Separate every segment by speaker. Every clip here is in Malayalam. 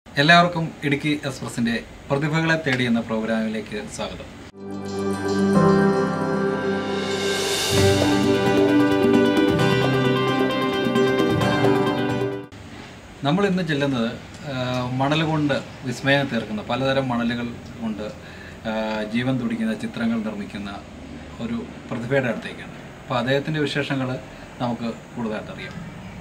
Speaker 1: എല്ലാവർക്കും ഇടുക്കി എക്സ്പ്രസിന്റെ പ്രതിഭകളെ തേടി എന്ന പ്രോഗ്രാമിലേക്ക് സ്വാഗതം നമ്മൾ ഇന്ന് ചെല്ലുന്നത് ആ, മണൽ കൊണ്ട് വിസ്മയം തീർക്കുന്ന പലതരം മണലുകൾ കൊണ്ട് ആ, ജീവൻ തുടിക്കുന്ന ചിത്രങ്ങൾ നിർമ്മിക്കുന്ന ഒരു പ്രതിഭയുടെ അടുത്തേക്കാണ് അപ്പോൾ അദ്ദേഹത്തിൻ്റെ വിശേഷങ്ങൾ നമുക്ക് കൂടുതലായിട്ട് അറിയാം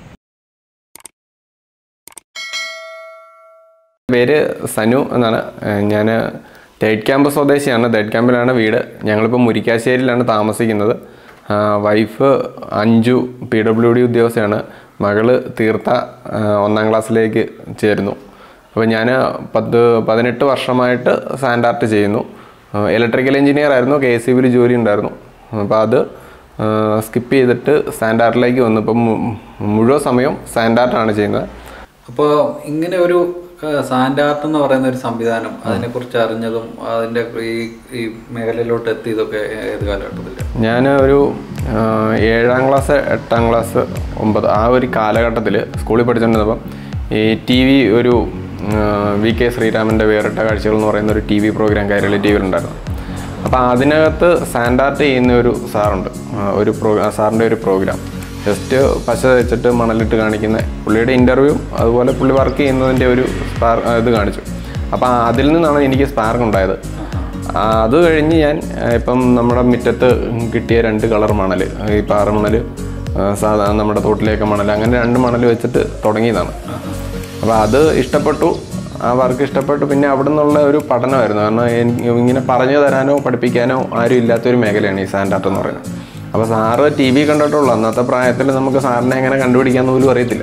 Speaker 2: പേര് സനു എന്നാണ് ഞാൻ തേർഡ് ക്യാമ്പ് സ്വദേശിയാണ് തേർഡ് ക്യാമ്പിലാണ് വീട് ഞങ്ങളിപ്പോൾ മുരിക്കാശ്ശേരിയിലാണ് താമസിക്കുന്നത് ആ, wife Anju P W D ഉദ്യോഗസ്ഥയാണ് മകള് തീർത്ത ആ, ഒന്നാം ക്ലാസ്സിലേക്ക് ചേരുന്നു അപ്പോൾ ഞാൻ പത്ത് പതിനെട്ട് വർഷമായിട്ട് സാൻഡ് ആർട്ട് ചെയ്യുന്നു ഇലക്ട്രിക്കൽ എഞ്ചിനീയർ ആയിരുന്നു കെ എസ് സി ബിയിൽ ജോലി ഉണ്ടായിരുന്നു അപ്പോൾ അത് സ്കിപ്പ് ചെയ്തിട്ട് സാൻഡ് ആർട്ടിലേക്ക് വന്നു ഇപ്പം മു- മുഴുവൻ സമയം സാൻഡ് ആർട്ടാണ് ചെയ്യുന്നത്
Speaker 1: അപ്പോൾ ഇങ്ങനെ ഒരു സാൻഡ് ആർട്ട് എന്ന് പറയുന്ന ഒരു സംവിധാനം അതിനെക്കുറിച്ച് അറിഞ്ഞതും അതിൻ്റെ ഈ ഈ മേഖലയിലോട്ട് എത്തിയതൊക്കെ ഏത് കാലഘട്ടത്തിൽ
Speaker 2: ഞാൻ ഒരു ആ, ഏഴാം ക്ലാസ് എട്ടാം ക്ലാസ് ഒമ്പത് ആ ഒരു കാലഘട്ടത്തിൽ സ്കൂളിൽ പഠിച്ചുകൊണ്ടിരുന്നപ്പം ഈ ടി വി ഒരു ആ, വി കെ ശ്രീരാമൻ്റെ വേറിട്ട കാഴ്ചകൾ എന്ന് പറയുന്ന ഒരു T V programme Kairali T വിയിലുണ്ടായിരുന്നു അപ്പോൾ അതിനകത്ത് സാൻഡാർട്ട് ചെയ്യുന്ന ഒരു സാറുണ്ട് ആ, ഒരു പ്രോ ആ സാറിൻ്റെ ഒരു പ്രോഗ്രാം ജസ്റ്റ് പശ വെച്ചിട്ട് മണലിട്ട് കാണിക്കുന്ന പുള്ളിയുടെ ഇൻ്റർവ്യൂ അതുപോലെ പുള്ളി വർക്ക് ചെയ്യുന്നതിൻ്റെ ഒരു സ്പാർ ഇത് കാണിച്ചു അപ്പോൾ അതിൽ നിന്നാണ് എനിക്ക് സ്പാർക്ക് ഉണ്ടായത് ആ, അത് കഴിഞ്ഞ് ഞാൻ ആ, ഇപ്പം നമ്മുടെ മുറ്റത്ത് കിട്ടിയ രണ്ട് കളർ മണൽ ഈ പാറമണൽ സാധാരണ നമ്മുടെ തോട്ടിലേക്ക് മണൽ അങ്ങനെ രണ്ട് മണൽ വെച്ചിട്ട് തുടങ്ങിയതാണ് അപ്പോൾ അത് ഇഷ്ടപ്പെട്ടു ആ വർക്ക് ഇഷ്ടപ്പെട്ടു പിന്നെ അവിടെ നിന്നുള്ള ഒരു പഠനമായിരുന്നു കാരണം എനിക്ക് ഇങ്ങനെ പറഞ്ഞു തരാനോ പഠിപ്പിക്കാനോ ആരും ഇല്ലാത്തൊരു മേഖലയാണ് ഈ സാൻഡ് ആർട്ട് എന്ന് പറയുന്നത് അപ്പോൾ സാറ് ടി വി കണ്ടിട്ടുള്ളൂ അന്നത്തെ പ്രായത്തിൽ നമുക്ക് സാറിനെ എങ്ങനെ കണ്ടുപിടിക്കാമെന്ന് പോലും അറിയത്തില്ല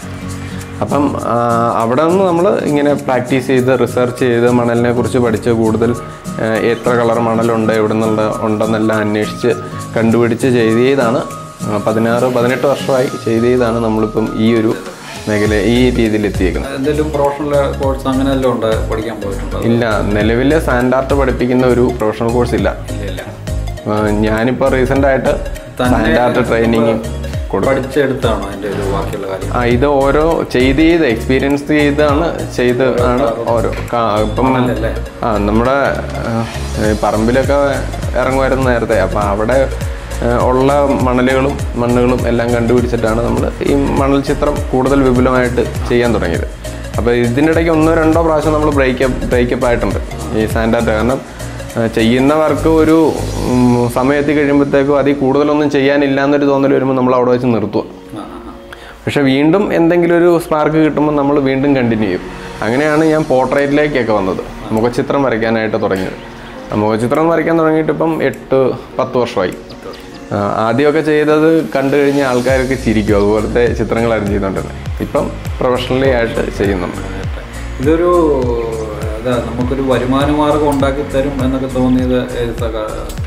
Speaker 2: അപ്പം ആ, അവിടെ നിന്ന് നമ്മൾ ഇങ്ങനെ പ്രാക്ടീസ് ചെയ്ത് റിസർച്ച് ചെയ്ത് മണലിനെ കുറിച്ച് പഠിച്ച് കൂടുതൽ ആ, എത്ര കളർ മണലുണ്ട് എവിടെ നിന്നുള്ള ഉണ്ടെന്നെല്ലാം അന്വേഷിച്ച് കണ്ടുപിടിച്ച് ചെയ്ത് ചെയ്താണ് ആ, പതിനാറ് പതിനെട്ട് വർഷമായി ചെയ്ത് ചെയ്താണ് നമ്മളിപ്പം ഈ ഒരു മേഖല ഈ രീതിയിൽ എത്തിയേക്കുന്നത്
Speaker 1: എന്തെങ്കിലും പ്രൊഫഷണൽ കോഴ്സ് അങ്ങനെ എല്ലാം ഉണ്ട് പഠിക്കാൻ പോയിട്ടുണ്ടോ
Speaker 2: ഇല്ല നിലവിൽ സാൻഡ് ആർട്ട് പഠിപ്പിക്കുന്ന ഒരു പ്രൊഫഷണൽ കോഴ്സ് ഇല്ല
Speaker 1: ഇല്ല
Speaker 2: ആ, ഞാനിപ്പോൾ റീസെൻ്റ് ആയിട്ട് സാൻഡ് ആർട്ട് ട്രെയിനിങ് കൊടുക്കും
Speaker 1: പഠിച്ചെടുത്താണോ അതിൻ്റെ ഒരു ബാക്കിയുള്ള കാര്യം
Speaker 2: ആ ഇത് ഓരോ ചെയ്ത് ചെയ്ത് എക്സ്പീരിയൻസ് ചെയ്താണ് ചെയ്ത് ആണ് ഓരോ കാ- ഇപ്പം
Speaker 1: അല്ലേ?
Speaker 2: ആ നമ്മുടെ ആ, ഈ പറമ്പിലൊക്കെ ഇറങ്ങുമായിരുന്നു നേരത്തെ അപ്പം അവിടെ ആ, ഉള്ള മണലുകളും മണ്ണുകളും എല്ലാം കണ്ടുപിടിച്ചിട്ടാണ് നമ്മൾ ഈ മണൽ ചിത്രം കൂടുതൽ വിപുലമായിട്ട് ചെയ്യാൻ തുടങ്ങിയത് അപ്പോൾ ഇതിനിടയ്ക്ക് ഒന്നോ രണ്ടോ പ്രാവശ്യം നമ്മൾ ബ്രേക്കപ്പ് ബ്രേക്കപ്പ് ആയിട്ടുണ്ട് ഈ സാൻഡാർട്ട് കാരണം ആ, ചെയ്യുന്ന വർക്ക് ഒരു ഉം, സമയത്ത് കഴിയുമ്പോഴത്തേക്കും അതിൽ കൂടുതലൊന്നും ചെയ്യാനില്ല എന്നൊരു തോന്നൽ വരുമ്പോൾ നമ്മൾ അവിടെ വെച്ച് നിർത്തുക
Speaker 1: ആ, ആ, ആ.
Speaker 2: പക്ഷെ വീണ്ടും എന്തെങ്കിലും ഒരു സ്പാർക്ക് കിട്ടുമ്പോൾ നമ്മൾ വീണ്ടും കണ്ടിന്യൂ ചെയ്യും അങ്ങനെയാണ് ഞാൻ പോർട്രേറ്റിലേക്കൊക്കെ വന്നത് മുഖചിത്രം വരയ്ക്കാനായിട്ട് തുടങ്ങിയത് ആ മുഖചിത്രം വരയ്ക്കാൻ തുടങ്ങിയിട്ട് ഇപ്പം എട്ട് പത്ത് വർഷമായി ആ, ആദ്യമൊക്കെ ചെയ്തത് കണ്ടു കഴിഞ്ഞാൽ ആൾക്കാരൊക്കെ ചിരിക്കും അതുപോലത്തെ ചിത്രങ്ങളായിരുന്നു ചെയ്തുകൊണ്ടിരുന്നത് ഇപ്പം പ്രൊഫഷണലി ആയിട്ട് ചെയ്യുന്നുണ്ട്
Speaker 1: ഇതൊരു ഇതാ നമുക്കൊരു വരുമാന മാർഗം ഉണ്ടാക്കി തരും എന്നൊക്കെ തോന്നിയത് ഏത് സക-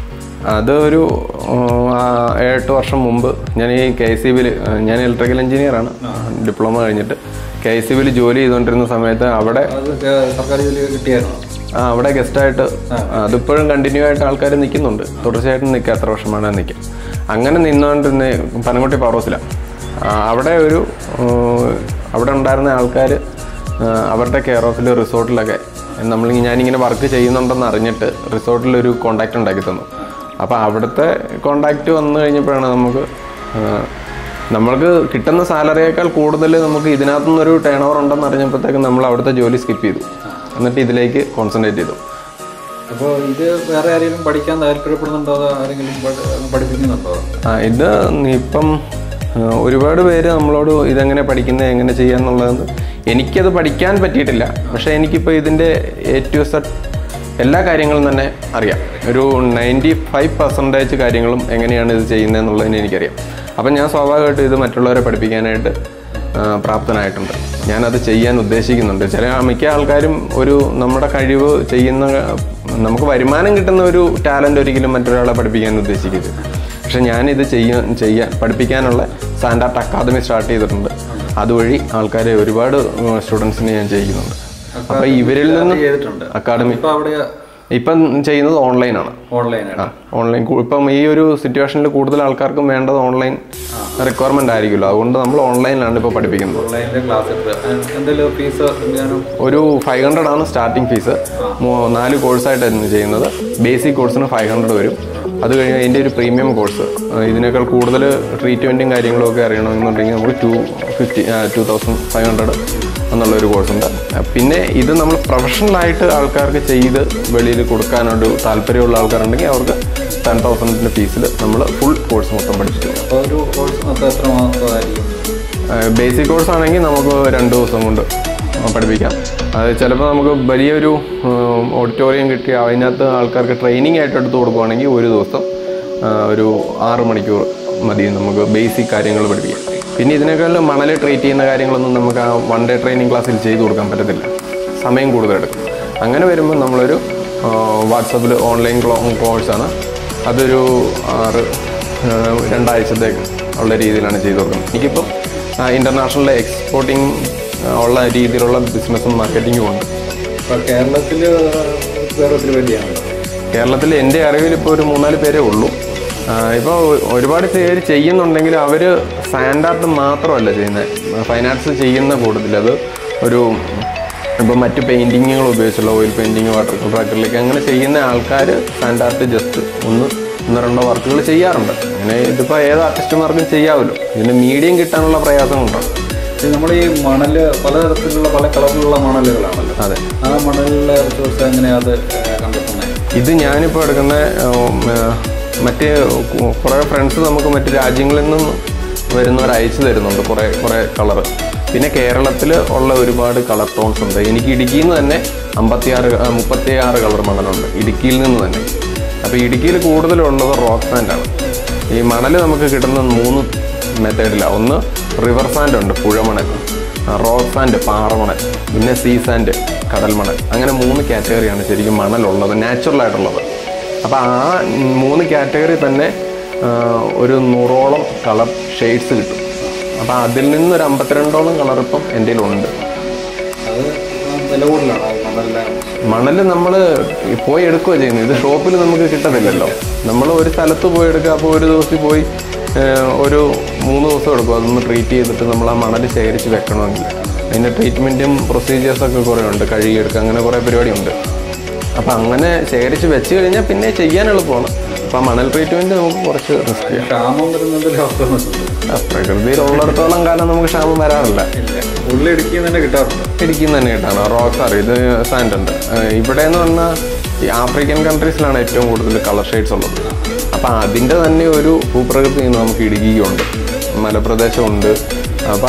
Speaker 2: അതൊരു ഉം, ആ, ഏഴെട്ട് വർഷം മുമ്പ് ഞാൻ ഈ കെ സി ബിയിൽ ഞാൻ ഇലക്ട്രിക്കൽ എഞ്ചിനീയറാണ് ഡിപ്ലോമ കഴിഞ്ഞിട്ട് കെ സി ബിയിൽ ജോലി ചെയ്തുകൊണ്ടിരുന്ന സമയത്ത് അവിടെ
Speaker 1: അത് ക- സർക്കാർ ജോലി കിട്ടിയായിരുന്നോ
Speaker 2: ആ അവിടെ ഗസ്റ്റായിട്ട് അതിപ്പോഴും കണ്ടിന്യൂ ആയിട്ട് ആൾക്കാർ നിൽക്കുന്നുണ്ട് തുടർച്ചയായിട്ട് നിൽക്കുക എത്ര വർഷമാണ് നിൽക്കുക അങ്ങനെ നിന്നുകൊണ്ടിരുന്ന പനംകുട്ടി പവർഹൗസിലാണ് അവിടെ ഒരു ഉം, അവിടെ ഉണ്ടായിരുന്ന ആൾക്കാർ അവരുടെ കെയർ ഓഫിൽ റിസോർട്ടിലൊക്കെ നമ്മൾ ഞാനിങ്ങനെ വർക്ക് ചെയ്യുന്നുണ്ടെന്ന് അറിഞ്ഞിട്ട് റിസോർട്ടിലൊരു കോണ്ടാക്റ്റ് ഉണ്ടാക്കി തന്നു അപ്പോൾ അവിടുത്തെ കോണ്ടാക്റ്റ് വന്നു കഴിഞ്ഞപ്പോഴാണ് നമുക്ക് ആ, നമ്മൾക്ക് കിട്ടുന്ന സാലറിയേക്കാൾ കൂടുതൽ നമുക്ക് ഇതിനകത്തു നിന്നൊരു ടേൺ ഓവർ ഉണ്ടെന്ന് അറിഞ്ഞപ്പോഴത്തേക്കും നമ്മൾ അവിടുത്തെ ജോലി സ്കിപ്പ് ചെയ്തു എന്നിട്ട് ഇതിലേക്ക് കോൺസെൻട്രേറ്റ് ചെയ്തു
Speaker 1: അപ്പോൾ ഇത് വേറെ ആരെങ്കിലും പഠിക്കാൻ താല്പര്യപ്പെടുന്നുണ്ടോ അതോ ആരെങ്കിലും പഠി- പഠിപ്പിക്കുന്നുണ്ടോ
Speaker 2: ആ ഇത് ഇപ്പം ആ, ഒരുപാട് പേര് നമ്മളോട് ഇതെങ്ങനെ പഠിക്കുന്നത് എങ്ങനെ ചെയ്യാന്നുള്ളതെന്ന് എനിക്കത് പഠിക്കാൻ പറ്റിയിട്ടില്ല പക്ഷേ എനിക്കിപ്പോൾ ഇതിൻ്റെ എ ടു സെറ്റ് എല്ലാ കാര്യങ്ങളും തന്നെ അറിയാം ഒരു നയൻറ്റി ഫൈവ് പെർസെൻറ്റേജ് കാര്യങ്ങളും എങ്ങനെയാണ് ഇത് ചെയ്യുന്നത് എന്നുള്ളതിന് എനിക്കറിയാം അപ്പം ഞാൻ സ്വാഭാവികമായിട്ടും ഇത് മറ്റുള്ളവരെ പഠിപ്പിക്കാനായിട്ട് ആ, പ്രാപ്തനായിട്ടുണ്ട് ഞാനത് ചെയ്യാൻ ഉദ്ദേശിക്കുന്നുണ്ട് ചില മിക്ക ആൾക്കാരും ഒരു നമ്മുടെ കഴിവ് ചെയ്യുന്ന നമുക്ക് വരുമാനം കിട്ടുന്ന ഒരു ടാലൻ്റ് ഒരിക്കലും മറ്റൊരാളെ പഠിപ്പിക്കാൻ ഉദ്ദേശിക്കരുത് പക്ഷെ ഞാനിത് ചെയ്യാൻ ചെയ്യാൻ പഠിപ്പിക്കാനുള്ള സാൻഡാർട്ട് അക്കാദമി സ്റ്റാർട്ട് ചെയ്തിട്ടുണ്ട് അതുവഴി ആൾക്കാരെ ഒരുപാട് സ്റ്റുഡൻസിനെ ഞാൻ ചെയ്യുന്നുണ്ട് അപ്പോൾ ഇവരിൽ നിന്ന്
Speaker 1: ചെയ്തിട്ടുണ്ട്
Speaker 2: അക്കാദമി
Speaker 1: ഇപ്പോൾ അവിടെ
Speaker 2: ഇപ്പം ചെയ്യുന്നത് ഓൺലൈനാണ്
Speaker 1: ഓൺലൈനായിട്ട്
Speaker 2: ഓൺലൈൻ ഇപ്പം ഈ ഒരു സിറ്റുവേഷനിൽ കൂടുതൽ ആൾക്കാർക്കും വേണ്ടത് ഓൺലൈൻ റിക്വയർമെന്റ് ആയിരിക്കുമല്ലോ അതുകൊണ്ട് നമ്മൾ ഓൺലൈനിലാണ് ഇപ്പോൾ പഠിപ്പിക്കുന്നത്
Speaker 1: ഓൺലൈനിലെ ക്ലാസ് എന്തെങ്കിലും ഫീസ് ഞാനും
Speaker 2: ഒരു ഫൈവ് ഹൺഡ്രഡ് ആണ് സ്റ്റാർട്ടിംഗ് ഫീസ് നാല് കോഴ്സായിട്ടായിരുന്നു ചെയ്യുന്നത് ബേസിക് കോഴ്സിന് ഫൈവ് ഹൺഡ്രഡ് വരും അത് കഴിഞ്ഞ് അതിൻ്റെ ഒരു പ്രീമിയം കോഴ്സ് ഇതിനേക്കാൾ കൂടുതൽ ട്രീറ്റ്മെൻറ്റും കാര്യങ്ങളും ഒക്കെ അറിയണമെന്നുണ്ടെങ്കിൽ നമുക്ക് two fifty two thousand five hundred എന്നുള്ള ഒരു കോഴ്സുണ്ട് പിന്നെ ഇത് നമ്മൾ പ്രൊഫഷണലായിട്ട് ആൾക്കാർക്ക് ചെയ്ത് വെളിയിൽ കൊടുക്കാനൊരു താല്പര്യമുള്ള ആൾക്കാരുണ്ടെങ്കിൽ അവർക്ക് ടെൻ തൗസൻഡിൻ്റെ ഫീസിൽ നമ്മൾ ഫുൾ കോഴ്സ് മൊത്തം പഠിപ്പിച്ചു തരും.
Speaker 1: അപ്പോൾ ഒരു കോഴ്സ് മൊത്തം എത്ര മാസമായിരിക്കും
Speaker 2: ബേസിക് കോഴ്സ് ആണെങ്കിൽ നമുക്ക് രണ്ട് ദിവസം കൊണ്ട് പഠിപ്പിക്കാം അത് ചിലപ്പോൾ നമുക്ക് വലിയൊരു ഓഡിറ്റോറിയം കിട്ടി അതിനകത്ത് ആൾക്കാർക്ക് ട്രെയിനിങ് ആയിട്ട് എടുത്ത് കൊടുക്കുകയാണെങ്കിൽ ഒരു ദിവസം ആ, ഒരു ആറ് മണിക്കൂർ മതി നമുക്ക് ബേസിക് കാര്യങ്ങൾ പഠിപ്പിക്കാം പിന്നെ ഇതിനേക്കാളും മണൽ ട്രീറ്റ് ചെയ്യുന്ന കാര്യങ്ങളൊന്നും നമുക്ക് ആ വൺ ഡേ ട്രെയിനിങ് ക്ലാസ്സിൽ ചെയ്ത് കൊടുക്കാൻ പറ്റത്തില്ല സമയം കൂടുതലെടുക്കും അങ്ങനെ വരുമ്പോൾ നമ്മളൊരു വാട്സപ്പിൽ ഓൺലൈൻ കോഴ്സാണ് അതൊരു ആറ് ആ, രണ്ടാഴ്ചത്തേക്ക് ഉള്ള രീതിയിലാണ് ചെയ്തു കൊടുക്കുന്നത് എനിക്കിപ്പം ഇൻ്റർനാഷണൽ എക്സ്പോർട്ടിങ് ഉള്ള രീതിയിലുള്ള ബിസിനസ്സും മാർക്കറ്റിങ്ങും ഉണ്ട്
Speaker 1: ഇപ്പോൾ കേരളത്തിൽ വേറൊത്തിരി വലിയാണ്
Speaker 2: കേരളത്തിൽ എൻ്റെ അറിവിൽ ഇപ്പോൾ ഒരു മൂന്നാല് പേരേ ഉള്ളൂ ഇപ്പോൾ ഒരുപാട് പേര് ചെയ്യുന്നുണ്ടെങ്കിൽ അവർ സാൻഡ് ആർട്ട് മാത്രമല്ല ചെയ്യുന്നത് ഫൈൻ ആർട്സ് ചെയ്യുന്ന കൂടുതൽ അത് ഒരു ഇപ്പോൾ മറ്റ് പെയിൻറ്റിങ്ങുകൾ ഉപയോഗിച്ചുള്ള oil painting water colour acrylic അങ്ങനെ ചെയ്യുന്ന ആൾക്കാർ സാൻഡ് ആർട്ട് ജസ്റ്റ് ഒന്ന് ഒന്നോ രണ്ടോ വർക്കുകൾ ചെയ്യാറുണ്ട് അങ്ങനെ ഇതിപ്പോൾ ഏത് ആർട്ടിസ്റ്റുമാർക്കും ചെയ്യാമല്ലോ ഇതിന് മീഡിയം കിട്ടാനുള്ള പ്രയാസങ്ങളുണ്ടാവും
Speaker 1: ഇത് നമ്മൾ ഈ മണൽ പലതരത്തിലുള്ള പല കളറിലുള്ള മണലുകളാണല്ലോ
Speaker 2: അതെ
Speaker 1: ആ മണലിലെ റിസോഴ്സ് എങ്ങനെയാണ് അത് കണ്ടെത്തുന്നത്
Speaker 2: ഇത് ഞാനിപ്പോൾ എടുക്കുന്ന ഉം, ആ, മറ്റ് കുറേ ഫ്രണ്ട്സ് നമുക്ക് മറ്റ് രാജ്യങ്ങളിൽ നിന്നും വരുന്നവർ അയച്ചു തരുന്നുണ്ട് കുറേ കുറേ കളറ് പിന്നെ കേരളത്തിൽ ഉള്ള ഒരുപാട് കളർ ടോൺസ് ഉണ്ട് എനിക്ക് ഇടുക്കിയിൽ നിന്ന് തന്നെ അമ്പത്തിയാറ് മുപ്പത്തി ആറ് കളർ മണലുണ്ട് ഇടുക്കിയിൽ നിന്ന് തന്നെ അപ്പോൾ ഇടുക്കിയിൽ കൂടുതലുള്ളത് റോക്ക് സാൻഡാണ് ഈ മണൽ നമുക്ക് കിട്ടുന്ന മൂന്ന് മെത്തേഡിലാണ് ഒന്ന് റിവർ സാൻഡ് ഉണ്ട് പുഴമണൽ റോക്ക് സാൻഡ് പാറമണൽ പിന്നെ സീ സാൻഡ് കടൽ മണൽ അങ്ങനെ മൂന്ന് കാറ്റഗറിയാണ് ശരിക്കും മണലുള്ളത് നാച്ചുറൽ ആയിട്ടുള്ളത് അപ്പോൾ ആ മൂന്ന് കാറ്റഗറി തന്നെ ആ, ഒരു നൂറോളം കളർ ഷെയ്ഡ്സ് കിട്ടും അപ്പോൾ അതിൽ നിന്ന് ഒരു അമ്പത്തിരണ്ടോളം കളർ ഇപ്പം എൻ്റെ ഉണ്ട്
Speaker 1: അത് വില കൂടുതലാണ് ആ മണലിലെ
Speaker 2: മണൽ നമ്മൾ പോയി എടുക്കുകയോ ചെയ്യുന്നത് ഇത് ഷോപ്പിൽ നമുക്ക് കിട്ടത്തില്ലല്ലോ നമ്മൾ ഒരു സ്ഥലത്ത് പോയി എടുക്കുക അപ്പോൾ ഒരു ദിവസം പോയി ഏഹ്, ഒരു മൂന്ന് ദിവസം എടുക്കും അതൊന്ന് ട്രീറ്റ് ചെയ്തിട്ട് നമ്മൾ ആ മണൽ ശേഖരിച്ച് വെക്കണമെങ്കിൽ അതിൻ്റെ ട്രീറ്റ്മെൻറ്റും പ്രൊസീജിയേഴ്സൊക്കെ കുറേ ഉണ്ട് കഴുകിയെടുക്കുക അങ്ങനെ കുറേ പരിപാടിയുണ്ട് അപ്പോൾ അങ്ങനെ ശേഖരിച്ച് വെച്ച് കഴിഞ്ഞാൽ പിന്നെ ചെയ്യാൻ എളുപ്പമാണ് അപ്പോൾ ആ മണൽ ട്രീറ്റ്മെൻറ്റ് നമുക്ക് കുറച്ച് റിസ്ക് ചെയ്യാം
Speaker 1: ക്ഷാമം വരുന്നതിൽ അവസ്ഥ
Speaker 2: ആ, പ്രകൃതിയിലുള്ളിടത്തോളം കാലം നമുക്ക് ക്ഷാമം വരാറില്ല
Speaker 1: ഇല്ല ഉള്ളി ഇടുക്കി തന്നെ കിട്ടാറുണ്ട്
Speaker 2: ഇടുക്കി തന്നെ കിട്ടാണ് റോക്സാർ ഇത് സാൻഡ് ഉണ്ട് ഏഹ് ഇവിടെ എന്ന് പറഞ്ഞാൽ ഈ ആഫ്രിക്കൻ കൺട്രീസിലാണ് ഏറ്റവും കൂടുതൽ കളർ ഷെയ്ഡ്സ് ഉള്ളത് അപ്പം അതിൻ്റെ തന്നെ ഒരു ഭൂപ്രകൃതി ഇന്ന് നമുക്ക് ഇടുക്കിയുണ്ട് മലപ്രദേശമുണ്ട് അപ്പം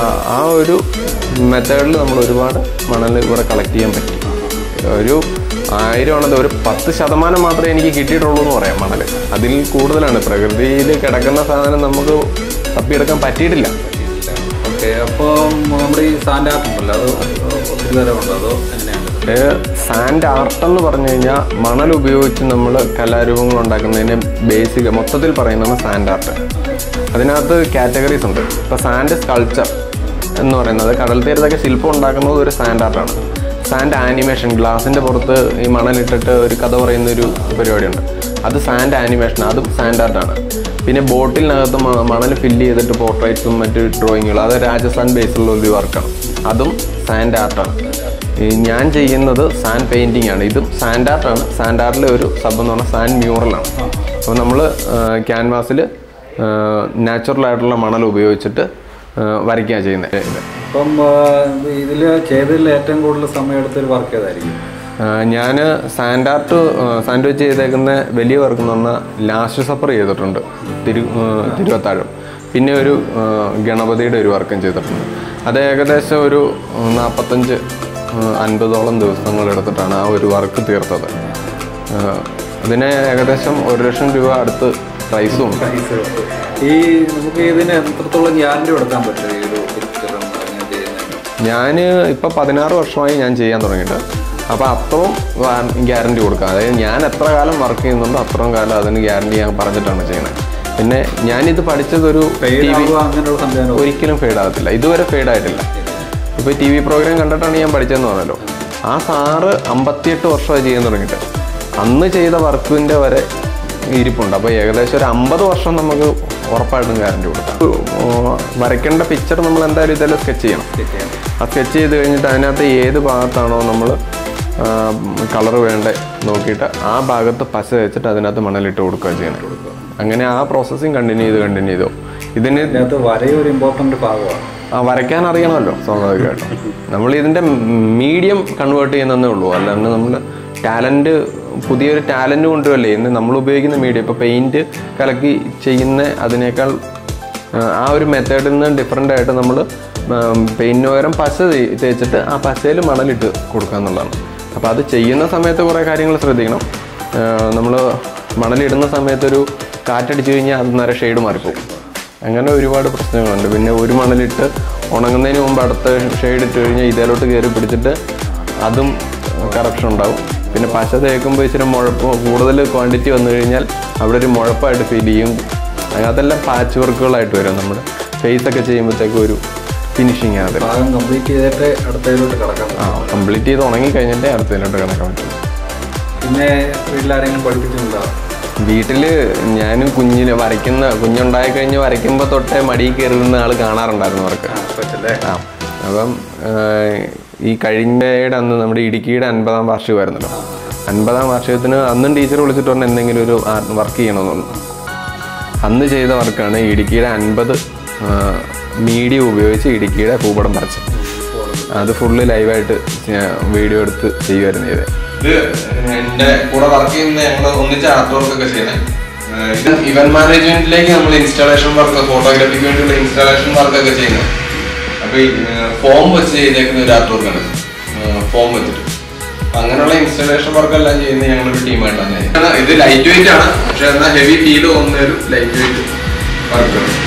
Speaker 2: ആ ഒരു മെത്തേഡിൽ നമ്മൾ ഒരുപാട് മണൽ ഇവിടെ കളക്ട് ചെയ്യാൻ പറ്റി ഒരു ആയിരമാണത് ഒരു പത്ത് ശതമാനം മാത്രമേ എനിക്ക് കിട്ടിയിട്ടുള്ളൂ എന്ന് പറയാം മണൽ അതിൽ കൂടുതലാണ് പ്രകൃതിയിൽ കിടക്കുന്ന സാധനം നമുക്ക് തപ്പിയെടുക്കാൻ പറ്റിയിട്ടില്ല
Speaker 1: ഓക്കെ അപ്പോൾ നമ്മുടെ ഈ സാൻഡ് ആർട്ട് ഉണ്ടല്ലോ അത് ഒത്തിരി തരമുണ്ടോ അതോ എങ്ങനെയാണ്
Speaker 2: സാൻഡ് ആർട്ട് എന്ന് പറഞ്ഞു കഴിഞ്ഞാൽ മണൽ ഉപയോഗിച്ച് നമ്മൾ കലാരൂപങ്ങൾ ഉണ്ടാക്കുന്നതിന് ബേസിക് മൊത്തത്തിൽ പറയുന്നതാണ് സാൻഡ് ആർട്ട് അതിനകത്ത് കാറ്റഗറീസ് ഉണ്ട് ഇപ്പോൾ സാൻഡ് സ്കൾച്ചർ എന്ന് പറയുന്നത് കടൽ തീരത്തൊക്കെ ശില്പം ഉണ്ടാക്കുന്നത് ഒരു സാൻഡ് ആർട്ടാണ് സാൻഡ് ആനിമേഷൻ ഗ്ലാസിൻ്റെ പുറത്ത് ഈ മണലിട്ടിട്ട് ഒരു കഥ പറയുന്ന ഒരു പരിപാടിയുണ്ട് അത് സാൻഡ് ആനിമേഷൻ അതും സാൻഡ് ആർട്ടാണ് പിന്നെ ബോട്ടിലിനകത്ത് മ- മണൽ ഫില്ല് ചെയ്തിട്ട് പോർട്രേറ്റ്സും മറ്റ് ഡ്രോയിങ്ങുകളും അത് രാജസ്ഥാൻ ബേസിലുള്ള ഒരു വർക്കാണ് അതും സാൻഡ് ആർട്ടാണ് ഈ ഞാൻ ചെയ്യുന്നത് സാൻഡ് പെയിൻറ്റിംഗ് ആണ് ഇതും സാൻഡ് ആർട്ടാണ് സാൻഡ് ആർട്ടിലെ ഒരു സബ് എന്ന് പറഞ്ഞാൽ സാൻഡ് മ്യൂറലാണ് അപ്പോൾ നമ്മൾ ക്യാൻവാസിൽ നാച്ചുറൽ ആയിട്ടുള്ള മണൽ ഉപയോഗിച്ചിട്ട് വരയ്ക്കുക ചെയ്യുന്നത്
Speaker 1: അപ്പം ഇതിൽ ചെയ്തതിൽ ഏറ്റവും കൂടുതൽ സമയം എടുത്തൊരു വർക്ക് ഏതായിരിക്കും
Speaker 2: ഞാൻ സാൻഡ് ആർട്ട് സാൻഡ് വെച്ച് ചെയ്തേക്കുന്ന വലിയ വർക്ക് എന്ന് പറഞ്ഞാൽ ലാസ്റ്റ് സപ്പർ ചെയ്തിട്ടുണ്ട് തിരു ആ, തിരുവത്താഴം പിന്നെ ഒരു ആ, ഗണപതിയുടെ ഒരു വർക്കും ചെയ്തിട്ടുണ്ട് അത് ഏകദേശം ഒരു നാൽപ്പത്തഞ്ച് അൻപതോളം ദിവസങ്ങൾ എടുത്തിട്ടാണ് ആ ഒരു വർക്ക് തീർത്തത് ആ, അതിന് ഏകദേശം ഒരു ലക്ഷം രൂപ അടുത്ത് പ്രൈസും ഉണ്ട്
Speaker 1: പ്രൈസ് ഈ നമുക്ക് ഇതിന് എത്രത്തോളം ഗ്യാരണ്ടി കൊടുക്കാൻ പറ്റും ഈ ഒരു പിക്ചറും അങ്ങനെ ചെയ്യുന്നതിന്
Speaker 2: ഞാൻ ഇപ്പോൾ പതിനാറ് വർഷമായി ഞാൻ ചെയ്യാൻ തുടങ്ങിയിട്ട് അപ്പോൾ അത്രയും ഗ്യാരണ്ടി കൊടുക്കുക അതായത് ഞാൻ എത്ര കാലം വർക്ക് ചെയ്യുന്നുണ്ടോ അത്രയും കാലം അതിന് ഗ്യാരണ്ടി ഞാൻ പറഞ്ഞിട്ടാണ് ചെയ്യുന്നത് പിന്നെ ഞാനിത് പഠിച്ചതൊരു ടി വി
Speaker 1: ആവുക അങ്ങനെയുള്ള സംവിധാനം
Speaker 2: ഒരിക്കലും ഫെയ്ഡ് ആകത്തില്ല ഇതുവരെ ഫെയ്ഡ് ആയിട്ടില്ല ഇപ്പോൾ ടി വി പ്രോഗ്രാം കണ്ടിട്ടാണ് ഞാൻ പഠിച്ചതെന്ന് പറഞ്ഞല്ലോ ആ സാറ് അമ്പത്തിയെട്ട് വർഷമായി ചെയ്യാൻ തുടങ്ങിയിട്ട് അന്ന് ചെയ്ത വർക്കിൻ്റെ വരെ ഇരിപ്പുണ്ട് അപ്പോൾ ഏകദേശം ഒരു അമ്പത് വർഷം നമുക്ക് ഉറപ്പായിട്ടും ഗ്യാരണ്ടി കൊടുക്കാം ഓ, വരയ്ക്കേണ്ട പിക്ചർ നമ്മൾ എന്തായാലും ഇതെല്ലാം സ്കെച്ച് ചെയ്യണം ആ സ്കെച്ച് ചെയ്ത് കഴിഞ്ഞിട്ട് അതിനകത്ത് ഏത് ഭാഗത്താണോ നമ്മൾ കളർ വേണ്ടേ നോക്കിയിട്ട് ആ ഭാഗത്ത് പശ വെച്ചിട്ട് അതിനകത്ത് മണലിട്ട് കൊടുക്കുക ചെയ്യണം അങ്ങനെ ആ പ്രോസസ്സിങ് കണ്ടിന്യൂ ചെയ്ത് കണ്ടിന്യൂ ചെയ്തു ഇതിന്
Speaker 1: ഇതിനകത്ത് വരയും ഒരു ഇമ്പോർട്ടൻ്റ് ഭാഗമാണ്
Speaker 2: ആ വരയ്ക്കാൻ അറിയണമല്ലോ സ്വാഭാവികമായിട്ടും നമ്മൾ ഇതിൻ്റെ മീഡിയം കൺവേർട്ട് ചെയ്യുന്നതേ ഉള്ളൂ അല്ലാണ്ട് നമ്മൾ ടാലൻറ്റ് പുതിയൊരു ടാലൻറ്റ് കൊണ്ടുവല്ലേ ഇന്ന് നമ്മൾ ഉപയോഗിക്കുന്ന മീഡിയം ഇപ്പോൾ പെയിൻറ്റ് കലക്കി ചെയ്യുന്ന അതിനേക്കാൾ ആ, ആ ഒരു മെത്തേഡിൽ നിന്ന് ഡിഫറെൻ്റ് ആയിട്ട് നമ്മൾ പെയിൻറ്റിന് പകരം പശ തേ- തേച്ചിട്ട് ആ പശയിൽ മണലിട്ട് കൊടുക്കുക എന്നുള്ളതാണ് അപ്പോൾ അത് ചെയ്യുന്ന സമയത്ത് കുറേ കാര്യങ്ങൾ ശ്രദ്ധിക്കണം നമ്മൾ മണലിടുന്ന സമയത്തൊരു കാറ്റടിച്ച് കഴിഞ്ഞാൽ അത് നേരെ ഷെയ്ഡ് മാറിപ്പോകും അങ്ങനെ ഒരുപാട് പ്രശ്നങ്ങളുണ്ട് പിന്നെ ഒരു മണലിട്ട് ഉണങ്ങുന്നതിന് മുമ്പ് അടുത്ത ഷെയ്ഡ് ഇട്ട് കഴിഞ്ഞാൽ ഇതേലോട്ട് കയറി പിടിച്ചിട്ട് അതും കറക്ഷൻ ഉണ്ടാവും പിന്നെ പശ തേക്കുമ്പോൾ ഇച്ചിരി മുഴപ്പ് കൂടുതൽ ക്വാണ്ടിറ്റി വന്നു കഴിഞ്ഞാൽ അവിടെ ഒരു മുഴപ്പായിട്ട് ഫീൽ ചെയ്യും അതെല്ലാം പാച്ച് വർക്കുകളായിട്ട് വരും നമ്മുടെ ഫേസ് ഒക്കെ ചെയ്യുമ്പോഴത്തേക്കും ഒരു ഫിനിഷിങ് ആണ്
Speaker 1: ഭാഗം കംപ്ലീറ്റ് ചെയ്തിട്ട് അടുത്തതിലോട്ട് കടക്കാൻ
Speaker 2: ആ കംപ്ലീറ്റ് ചെയ്ത് ഉണങ്ങി കഴിഞ്ഞിട്ടേ അടുത്തതിലോട്ട് കിടക്കാൻ പറ്റും
Speaker 1: പിന്നെ വീട്ടിലാരെങ്കിലും പഠിപ്പിച്ചിട്ടുണ്ടോ
Speaker 2: വീട്ടിൽ ഞാൻ കുഞ്ഞിന് വരയ്ക്കുന്ന കുഞ്ഞുണ്ടായി കഴിഞ്ഞ് വരയ്ക്കുമ്പോൾ തൊട്ടേ മടിയിൽ കയറുന്ന ആൾ കാണാറുണ്ടായിരുന്നു അവർക്ക്
Speaker 1: പറ്റല്ലേ
Speaker 2: ആ അപ്പം ആഹ്, ഈ കഴിഞ്ഞയുടെ അന്ന് നമ്മുടെ ഇടുക്കിയുടെ അൻപതാം വാർഷികമായിരുന്നല്ലോ അൻപതാം വാർഷികത്തിന് അന്നും ടീച്ചർ വിളിച്ചിട്ട് പറഞ്ഞ എന്തെങ്കിലും ഒരു വർക്ക് ചെയ്യണമെന്നുള്ളു അന്ന് ചെയ്ത വർക്കാണ് ഇടുക്കിയുടെ അൻപത് മീഡിയ ഉപയോഗിച്ച് ഇടുക്കിയുടെ ഭൂപടം വരച്ചത് അത് ഫുള്ള് ലൈവായിട്ട് വീഡിയോ എടുത്ത് ചെയ്യുമായിരുന്നു ചെയ്തത് ഇത് എൻ്റെ കൂടെ വർക്ക് ചെയ്യുന്ന ഞങ്ങൾ ഒന്നിച്ച് ആർട്ട് വർക്ക് ഒക്കെ ചെയ്യുന്നത് ഇത് ഇവന്റ് മാനേജ്മെന്റിലേക്ക് നമ്മൾ ഇൻസ്റ്റാളേഷൻ വർക്ക് ഫോട്ടോഗ്രാഫിക്ക് വേണ്ടിയുള്ള ഇൻസ്റ്റാളേഷൻ വർക്ക് ഒക്കെ ചെയ്യുന്നത് അപ്പൊ ഈ ഫോം വെച്ച് ചെയ്തേക്കുന്ന ഒരു ആർട്ട് വർക്കാണ് ഫോം വെച്ചിട്ട് അപ്പൊ അങ്ങനെയുള്ള ഇൻസ്റ്റാളേഷൻ വർക്ക് എല്ലാം ചെയ്യുന്നത് ഞങ്ങളൊരു ടീമായിട്ടാണ് ചെയ്യുന്നത് ഇത് ലൈറ്റ് വെയിറ്റ് ആണ് പക്ഷെ എന്നാൽ ഹെവി ഫീൽ തോന്നുന്ന ഒരു ലൈറ്റ് വെയിറ്റ് വർക്കാണ്